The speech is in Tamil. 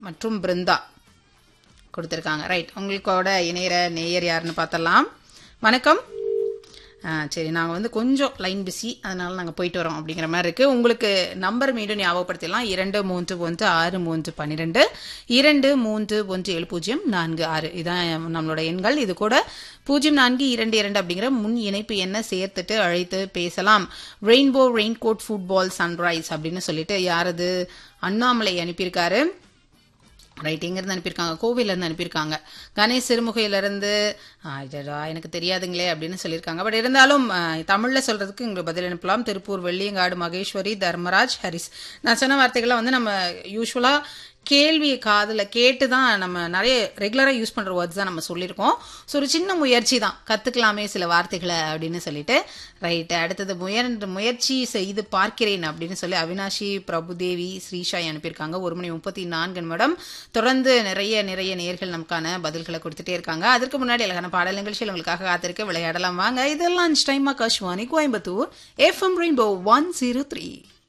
மற்றும் பிருந்தா கொடுத்துருக்காங்க ரைட் உங்களுக்கோட இணையற நேயர் யாருன்னு பார்த்தலாம் வணக்கம் ஆ சரி நாங்கள் வந்து கொஞ்சம் லைன் பிஸி அதனால நாங்கள் போயிட்டு வரோம் அப்படிங்கிற மாதிரி இருக்குது உங்களுக்கு நம்பர் மீண்டும் ஞாபகப்படுத்திடலாம் இரண்டு மூன்று ஒன்று ஆறு மூன்று பன்னிரெண்டு இரண்டு மூன்று ஒன்று ஏழு பூஜ்ஜியம் நான்கு ஆறு இதான் நம்மளோட எண்கள் இது கூட பூஜ்ஜியம் நான்கு இரண்டு இரண்டு அப்படிங்கிற முன் இணைப்பு என்ன சேர்த்துட்டு அழைத்து பேசலாம் ரெயின்போ ரெயின்கோட் ஃபுட்பால் சன்ரைஸ் அப்படின்னு சொல்லிட்டு யாரது அண்ணாமலை அனுப்பியிருக்காரு ரைட் எங்கேருந்து அனுப்பியிருக்காங்க கோவிலேருந்து அனுப்பியிருக்காங்க கணேஷ் சிறுமுகையிலேருந்து எனக்கு தெரியாதுங்களே அப்படின்னு சொல்லியிருக்காங்க பட் இருந்தாலும் தமிழில் சொல்கிறதுக்கு உங்களுக்கு பதில் அனுப்பலாம் திருப்பூர் வெள்ளியங்காடு மகேஸ்வரி தர்மராஜ் ஹரிஸ் நான் சொன்ன வார்த்தைகளை வந்து நம்ம யூஸ்வலாக கேள்வி காதில் கேட்டு தான் நம்ம நிறைய ரெகுலராக யூஸ் பண்ணுற வேர்ட்ஸ் தான் நம்ம சொல்லியிருக்கோம் ஸோ ஒரு சின்ன முயற்சி தான் கற்றுக்கலாமே சில வார்த்தைகளை அப்படின்னு சொல்லிட்டு ரைட்டு அடுத்தது முயற் முயற்சி செய்து பார்க்கிறேன் அப்படின்னு சொல்லி அவினாஷி பிரபுதேவி ஸ்ரீஷாய் அனுப்பியிருக்காங்க ஒரு மணி முப்பத்தி நான்கு நிமிடம் தொடர்ந்து நிறைய நிறைய நேர்கள் நமக்கான பதில்களை கொடுத்துட்டே இருக்காங்க அதற்கு முன்னாடி அழகான பாடல் நிகழ்ச்சியில் உங்களுக்காக காத்திருக்க விளையாடலாம் வாங்க இதெல்லாம் time Akashvani Coimbatore FM Rainbow one zero three